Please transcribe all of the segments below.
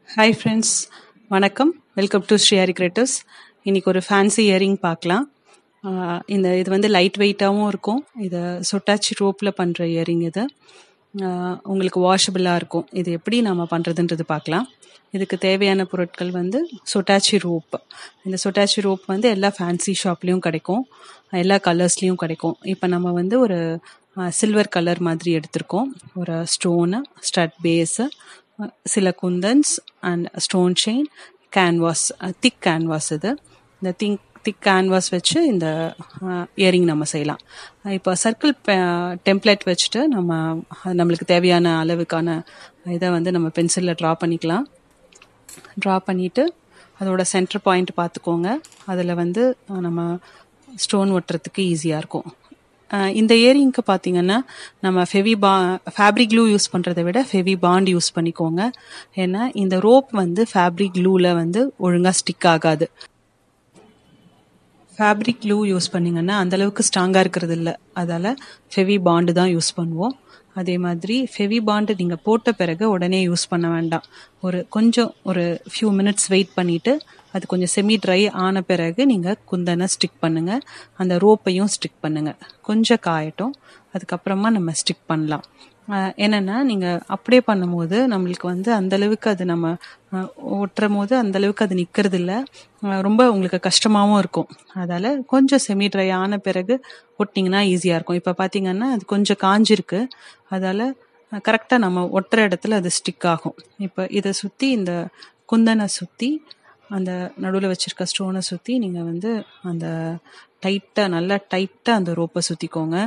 hi friends வணக்கம் welcome to Srihari creatives இன்னைக்கு ஒரு ஃபேன்சி இயரிங் பார்க்கலாம் ஆஹ் இந்த இது வந்து லைட் வெயிட்டாகவும் இருக்கும் இது சொட்டாச்சி ரோப்பில் பண்ணுற இயரிங் இது ஆஹ் உங்களுக்கு வாஷபிளாக இருக்கும் இது எப்படி நம்ம பண்ணுறதுன்றது பார்க்கலாம் இதுக்கு தேவையான பொருட்கள் வந்து சொட்டாச்சி ரோப் இந்த சொட்டாச்சி ரோப் வந்து எல்லா ஃபேன்சி ஷாப்லேயும் கிடைக்கும் எல்லா கலர்ஸ்லேயும் கிடைக்கும் இப்போ நம்ம வந்து ஒரு சில்வர் கலர் மாதிரி எடுத்திருக்கோம் ஒரு ஸ்டோனு ஸ்டட் பேஸு சில kundans and stone chain canvas thick canvas இது இந்த திங்க் திக் கேன்வாஸ் வச்சு இந்த இயரிங் நம்ம செய்யலாம் இப்போ சர்க்கிள் டெம்ப்ளேட் வச்சுட்டு நம்ம அது நம்மளுக்கு தேவையான அளவுக்கான இதை வந்து நம்ம பென்சிலில் ட்ரா பண்ணிக்கலாம் ட்ரா பண்ணிவிட்டு அதோட சென்டர் பாயிண்ட் பார்த்துக்கோங்க அதில் வந்து அஹ், நம்ம ஸ்டோன் ஒட்டுறதுக்கு ஈஸியாக இருக்கும் அஹ், இந்த இயரிங்க்கு பார்த்தீங்கன்னா நம்ம ஃபெவி பா ஃபேப்ரிக் க்ளூ யூஸ் பண்ணுறதை விட ஃபெவி பாண்ட் யூஸ் பண்ணிக்கோங்க ஏன்னா இந்த ரோப் வந்து ஃபேப்ரிக் க்ளூவில் வந்து ஒழுங்காக ஸ்டிக் ஆகாது ஃபேப்ரிக் க்ளூ யூஸ் பண்ணிங்கன்னா அந்த அளவுக்கு ஸ்ட்ராங்காக இருக்கிறது இல்லை அதால் ஃபெவி பாண்டு தான் யூஸ் பண்ணுவோம் அதே மாதிரி ஃபெவி பாண்டு நீங்கள் போட்ட பிறகு உடனே யூஸ் பண்ண வேண்டாம் ஒரு கொஞ்சம் ஒரு ஃபியூ மினிட்ஸ் வெயிட் பண்ணிவிட்டு அது கொஞ்சம் செமி ட்ரை ஆன பிறகு நீங்கள் குந்தனை ஸ்டிக் பண்ணுங்கள் அந்த ரோப்பையும் ஸ்டிக் பண்ணுங்கள் கொஞ்சம் காயட்டும் அதுக்கப்புறமா நம்ம ஸ்டிக் பண்ணலாம் ஆஹ் என்னன்னா நீங்கள் அப்படியே பண்ணும்போது நம்மளுக்கு வந்து அந்த அளவுக்கு அது நம்ம ஆஹ் ஒட்டுறும் போது அந்த அளவுக்கு அது நிற்கிறது இல்லை ரொம்ப உங்களுக்கு கஷ்டமாகவும் இருக்கும் அதால் கொஞ்சம் செமி ட்ரை ஆன பிறகு ஒட்டிங்கன்னா ஈஸியாக இருக்கும் இப்போ பார்த்தீங்கன்னா அது கொஞ்சம் காஞ்சிருக்கு அதால் கரெக்டாக நம்ம ஒட்டுற இடத்துல அது ஸ்டிக் ஆகும் இப்போ இதை சுற்றி இந்த குந்தனை சுற்றி அந்த நடுவில் வச்சிருக்க ஸ்டோனை சுற்றி நீங்கள் வந்து அந்த டைட்டாக நல்லா டைட்டாக அந்த ரோப்பை சுற்றிக்கோங்க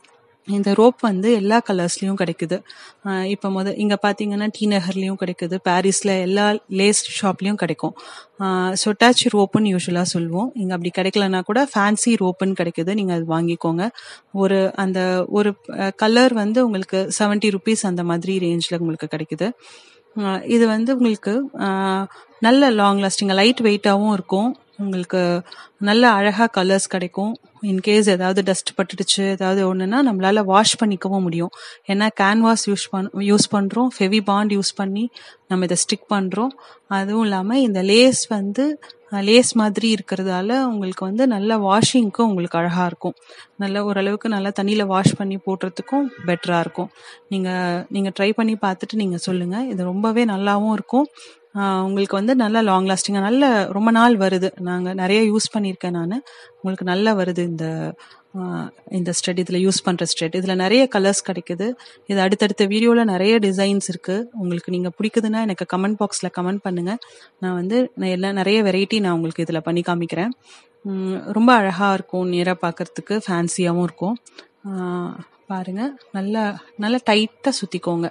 இந்த ரோப் வந்து எல்லா கலர்ஸ்லயும் கிடைக்குது ஆஹ் இப்போ முத இங்க பாத்தீங்கன்னா டி நகர்லயும் கிடைக்குது பாரிஸ்ல எல்லா லேஸ் ஷாப்லயும் கிடைக்கும் சொட்டாச்சி ரோப்புன்னு யூஸ்வலா சொல்லுவோம் இங்க அப்படி கிடைக்கலனா கூட ஃபேன்சி ரோப்புன்னு கிடைக்குது நீங்க அது வாங்கிக்கோங்க ஒரு அந்த ஒரு கலர் வந்து உங்களுக்கு செவன்ட்டி ருபீஸ் அந்த மாதிரி ரேஞ்சில் உங்களுக்கு கிடைக்குது ஆஹ் இது வந்து உங்களுக்கு ஆஹ் நல்ல லாங் லாஸ்டிங் லைட் வெயிட்டாகவும் இருக்கும் உங்களுக்கு நல்ல அழகா கலர்ஸ் கிடைக்கும் இன்கேஸ் ஏதாவது டஸ்ட் பட்டுடுச்சு ஏதாவது ஒன்றுனா நம்மளால வாஷ் பண்ணிக்கவும் முடியும் ஏன்னா கேன்வாஸ் யூஸ் பண் யூஸ் பண்ணுறோம் ஃபெவி பாண்ட் யூஸ் பண்ணி நம்ம இதை ஸ்டிக் பண்ணுறோம் அதுவும் இல்லாமல் இந்த லேஸ் வந்து லேஸ் மாதிரி இருக்கிறதால உங்களுக்கு வந்து நல்ல வாஷிங்க்கும் உங்களுக்கு அழகாக இருக்கும் நல்ல ஓரளவுக்கு நல்லா தண்ணியில் வாஷ் பண்ணி போடுறதுக்கும் பெட்டராக இருக்கும் நீங்கள் நீங்கள் ட்ரை பண்ணி பார்த்துட்டு நீங்கள் சொல்லுங்கள் இது ரொம்பவே நல்லாவும் இருக்கும் ஆஹ் உங்களுக்கு வந்து நல்ல லாங் லாஸ்டிங்காக நல்ல ரொம்ப நாள் வருது நாங்கள் நிறைய யூஸ் பண்ணியிருக்கேன் நான் உங்களுக்கு நல்லா வருது இந்த ஆஹ் இந்த ஸ்ட்ரெட் இதில் யூஸ் பண்ணுற ஸ்ட்ரெட் இதில் நிறைய கலர்ஸ் கிடைக்குது இது அடுத்தடுத்த வீடியோவில் நிறைய டிசைன்ஸ் இருக்குது உங்களுக்கு நீங்கள் பிடிக்குதுன்னா எனக்கு கமெண்ட் பாக்ஸில் கமெண்ட் பண்ணுங்கள் நான் வந்து நான் எல்லாம் நிறைய வெரைட்டி நான் உங்களுக்கு இதில் பண்ணி காமிக்கிறேன் உம் ரொம்ப அழகாக இருக்கும் நேராக பார்க்கறதுக்கு ஃபேன்சியாகவும் இருக்கும் ஆஹ் பாருங்க நல்லா நல்லா டைட்டாக சுற்றிக்கோங்க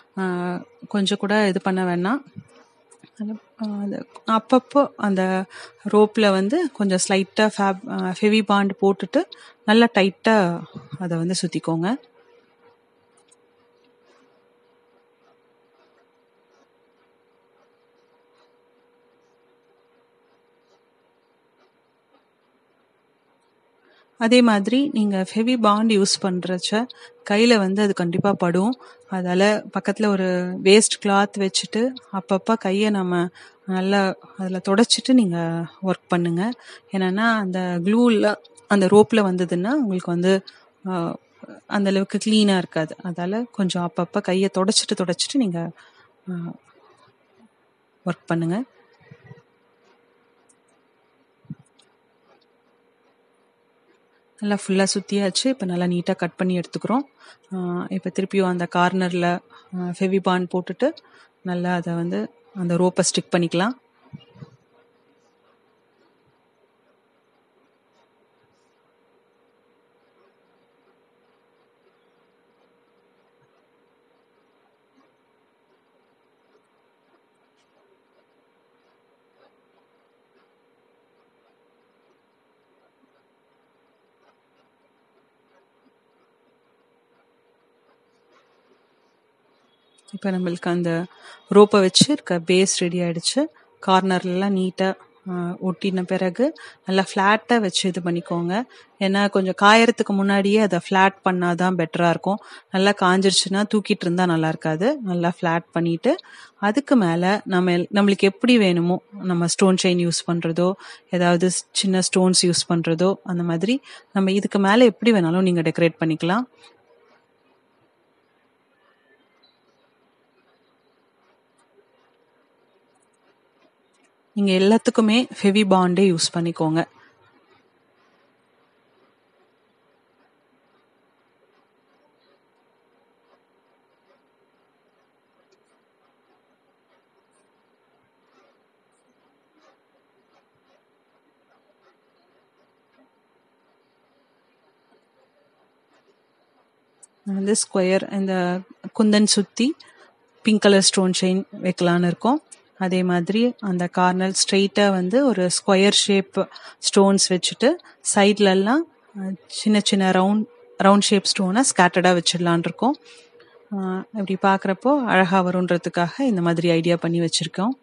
கொஞ்சம் கூட இது பண்ண வேணாம் அது, ஆஹ் அது அப்பப்போ அந்த ரோப்பில் வந்து கொஞ்சம் ஸ்லைட்டாக ஃபேப் ஃபெவி பாண்ட் போட்டுட்டு நல்லா டைட்டாக அதை வந்து சுற்றிக்கோங்க அதே மாதிரி நீங்கள் ஃபெவி பாண்ட் யூஸ் பண்ணுறச்ச கையில் வந்து அது கண்டிப்பாக படும் அதால் பக்கத்தில் ஒரு வேஸ்ட் கிளாத் வச்சுட்டு அப்பப்போ கையை நம்ம நல்லா அதில் தொடச்சிட்டு நீங்கள் ஒர்க் பண்ணுங்கள் என்னென்னா அந்த க்ளூவில் அந்த ரோப்பில் வந்ததுன்னா உங்களுக்கு வந்து ஆஹ், அந்த அளவுக்கு க்ளீனாக இருக்காது அதால் கொஞ்சம் அப்பப்போ கையை தொடச்சிட்டு தொடச்சிட்டு நீங்கள் ஒர்க் பண்ணுங்கள் நல்லா ஃபுல்லாக சுற்றியாச்சு இப்போ நல்லா நீட்டாக கட் பண்ணி எடுத்துக்கிறோம் இப்போ திருப்பியும் அந்த கார்னரில் ஃபெவிபான் போட்டுட்டு நல்லா அதை வந்து அந்த ரோப்பை ஸ்டிக் பண்ணிக்கலாம் இப்போ நம்மளுக்கு அந்த ரோப்பை வச்சு இருக்க பேஸ் ரெடி ஆயிடுச்சு கார்னர்லாம் நீட்டாக ஆஹ் ஒட்டின பிறகு நல்லா ஃப்ளாட்டாக வச்சு இது பண்ணிக்கோங்க ஏன்னா கொஞ்சம் காயறதுக்கு முன்னாடியே அதை ஃப்ளாட் பண்ணாதான் பெட்டராக இருக்கும் நல்லா காஞ்சிருச்சுன்னா தூக்கிட்டு இருந்தால் நல்லா இருக்காது நல்லா ஃப்ளாட் பண்ணிட்டு அதுக்கு மேலே நம்ம எல்- நம்மளுக்கு எப்படி வேணுமோ நம்ம ஸ்டோன் செயின் யூஸ் பண்ணுறதோ ஏதாவது ஸ்- சின்ன ஸ்டோன்ஸ் யூஸ் பண்ணுறதோ அந்த மாதிரி நம்ம இதுக்கு மேலே எப்படி வேணாலும் நீங்கள் டெக்கரேட் பண்ணிக்கலாம் நீங்கள் எல்லாத்துக்குமே ஃபெவி பாண்டே யூஸ் பண்ணிக்கோங்க நான் வந்து ஸ்கொயர் இந்த குந்தன் சுற்றி பிங்க் கலர் ஸ்டோன் செயின் வைக்கலான்னு இருக்கோம் அதே மாதிரி அந்த கார்னர் ஸ்ட்ரெயிட்டாக வந்து ஒரு ஸ்கொயர் ஷேப் ஸ்டோன்ஸ் வச்சுட்டு சைட்லலாம் சின்ன சின்ன ரவுண்ட் ரவுண்ட் ஷேப் ஸ்டோனை ஸ்கேட்டர்டாக வச்சிடலான் இருக்கோம் அஹ் இப்படி பார்க்குறப்போ அழகாக வருன்றதுக்காக இந்த மாதிரி ஐடியா பண்ணி வச்சுருக்கோம்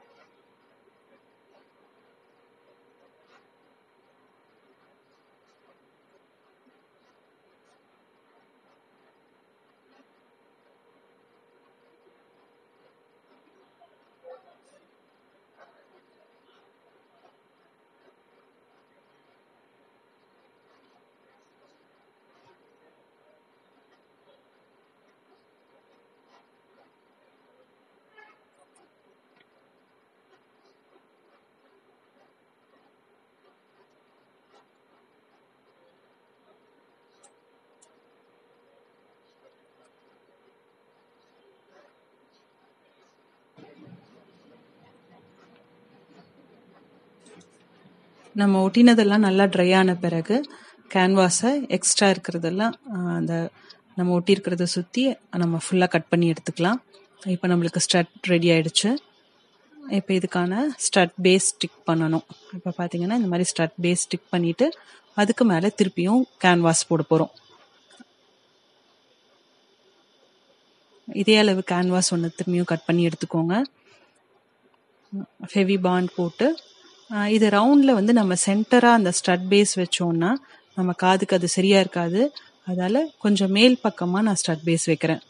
நம்ம ஒட்டினதெல்லாம் நல்லா ட்ரை ஆன பிறகு கேன்வாஸை எக்ஸ்ட்ரா இருக்கிறதெல்லாம் ஆஹ், அந்த நம்ம ஒட்டியிருக்கிறத சுற்றி நம்ம ஃபுல்லாக கட் பண்ணி எடுத்துக்கலாம் இப்போ நம்மளுக்கு ஸ்டட் ரெடி ஆயிடுச்சு இப்போ இதுக்கான ஸ்டட் பேஸ் ஸ்டிக் பண்ணணும் இப்போ பார்த்தீங்கன்னா இந்த மாதிரி ஸ்டட் பேஸ் ஸ்டிக் பண்ணிட்டு அதுக்கு மேலே திருப்பியும் கேன்வாஸ் போட போகிறோம் இதே அளவு கேன்வாஸ் ஒன்று திரும்பியும் கட் பண்ணி எடுத்துக்கோங்க ஹெவி பாண்ட் போட்டு ஆஹ் இது ரவுண்டில் வந்து நம்ம சென்டராக அந்த ஸ்டட் பேஸ் வச்சோம்னா நம்ம காதுக்கு அது சரியா இருக்காது அதால கொஞ்சம் மேல் பக்கமாக நான் ஸ்டட் பேஸ் வைக்கிறேன்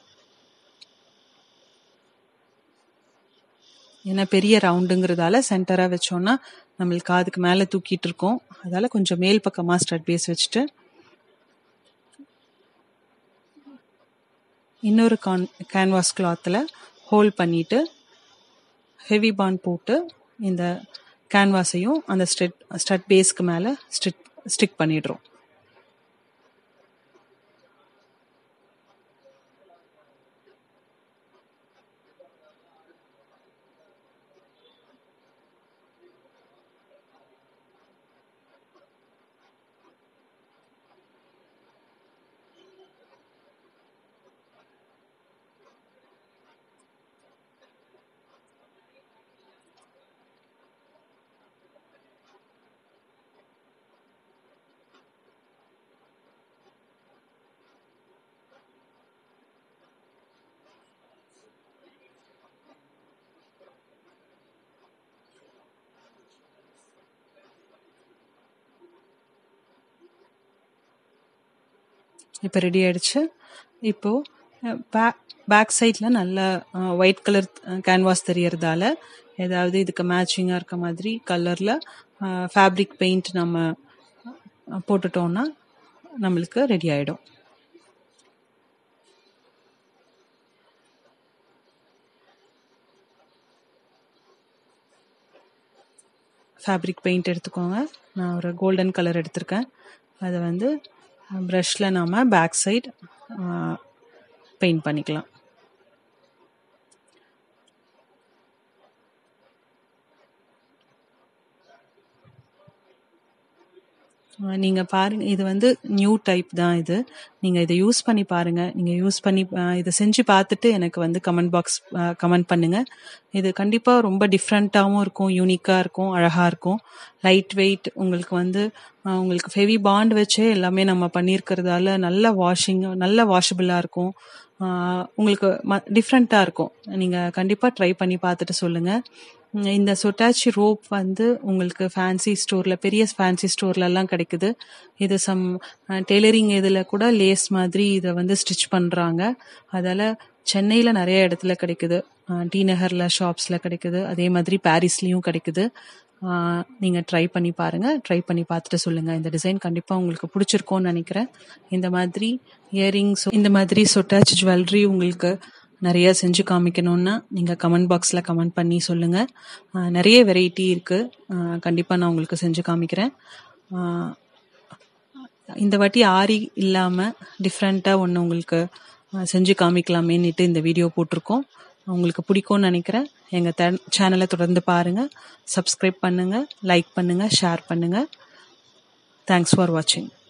ஏன்னா பெரிய ரவுண்டுங்கிறதால சென்டராக வச்சோம்னா நம்மளுக்கு காதுக்கு மேலே தூக்கிட்டு இருக்கோம் அதால கொஞ்சம் மேல் பக்கமாக ஸ்டட் பேஸ் வச்சுட்டு இன்னொரு கான் கேன்வாஸ் கிளாத்தில் ஹோல்ட் பண்ணிட்டு ஹெவி பாண்ட் போட்டு இந்த கேன்வாஸையும் அந்த ஸ்டெட் ஸ்டட் பேஸ்க்கு மேலே ஸ்டிக் ஸ்டிக் பண்ணிடுறோம் இப்போ ரெடி ஆயிடுச்சு இப்போ பேக் பேக் சைடில் நல்ல ஒயிட் கலர் கேன்வாஸ் தெரியறதால ஏதாவது இதுக்கு மேட்சிங்காக இருக்க மாதிரி கலரில் ஃபேப்ரிக் பெயிண்ட் நம்ம அஹ், போட்டுட்டோம்னா நம்மளுக்கு ரெடி ஆயிடும் ஃபேப்ரிக் பெயிண்ட் எடுத்துக்கோங்க நான் ஒரு கோல்டன் கலர் எடுத்திருக்கேன் அதை வந்து ப்ரஷில் நாம பேக் சைடு பெயிண்ட் பண்ணிக்கலாம் அஹ் நீங்க பாருங்க இது வந்து நியூ டைப் தான் இது நீங்க இதை யூஸ் பண்ணி பாருங்க நீங்க யூஸ் பண்ணி அஹ் இதை செஞ்சு பார்த்துட்டு எனக்கு வந்து கமெண்ட் பாக்ஸ் கமெண்ட் பண்ணுங்க இது கண்டிப்பா ரொம்ப டிஃப்ரெண்ட்டாகவும் இருக்கும் யூனிக்கா இருக்கும் அழகா இருக்கும் லைட் வெயிட் உங்களுக்கு வந்து அஹ் உங்களுக்கு ஃபெவி பாண்ட் வச்சே எல்லாமே நம்ம பண்ணியிருக்கிறதால நல்ல வாஷிங் நல்ல வாஷபிளா இருக்கும் ஆஹ் உங்களுக்கு டிஃப்ரெண்ட்டாக இருக்கும் நீங்கள் கண்டிப்பாக ட்ரை பண்ணி பார்த்துட்டு சொல்லுங்கள் இந்த சொட்டாச்சி ரோப் வந்து உங்களுக்கு ஃபேன்சி ஸ்டோரில் பெரிய ஃபேன்சி ஸ்டோர்லலாம் கிடைக்குது இது சம் டெய்லரிங் இதில் கூட லேஸ் மாதிரி இதை வந்து ஸ்டிச் பண்ணுறாங்க அதால் சென்னையில் நிறைய இடத்துல கிடைக்குது அஹ் டி நகரில் ஷாப்ஸில் கிடைக்குது அதே மாதிரி பாரிஸ்லேயும் கிடைக்குது நீங்கள் ட்ரை பண்ணி பாருங்கள் ட்ரை பண்ணி பார்த்துட்டு சொல்லுங்கள் இந்த டிசைன் கண்டிப்பாக உங்களுக்கு பிடிச்சிருக்கோன்னு நினைக்கிறேன் இந்த மாதிரி இயரிங்ஸ் இந்த மாதிரி சொட்டாச் ஜுவல்லரி உங்களுக்கு நிறைய செஞ்சு காமிக்கணும்னா நீங்கள் கமெண்ட் பாக்ஸில் கமெண்ட் பண்ணி சொல்லுங்கள் அஹ் நிறைய வெரைட்டி இருக்குது கண்டிப்பாக நான் உங்களுக்கு செஞ்சு காமிக்கிறேன் அஹ் இந்த வாட்டி ஆரி இல்லாமல் டிஃப்ரெண்ட்டாக ஒன்று உங்களுக்கு அஹ், செஞ்சு காமிக்கலாமேன்னுட்டு இந்த வீடியோ போட்டிருக்கோம் உங்களுக்கு பிடிக்கும்னு நினைக்கிறேன் எங்கள் சேனலை தொடர்ந்து பாருங்கள் சப்ஸ்கிரைப் பண்ணுங்கள் லைக் பண்ணுங்கள் ஷேர் பண்ணுங்கள் தேங்க்ஸ் ஃபார் வாட்சிங்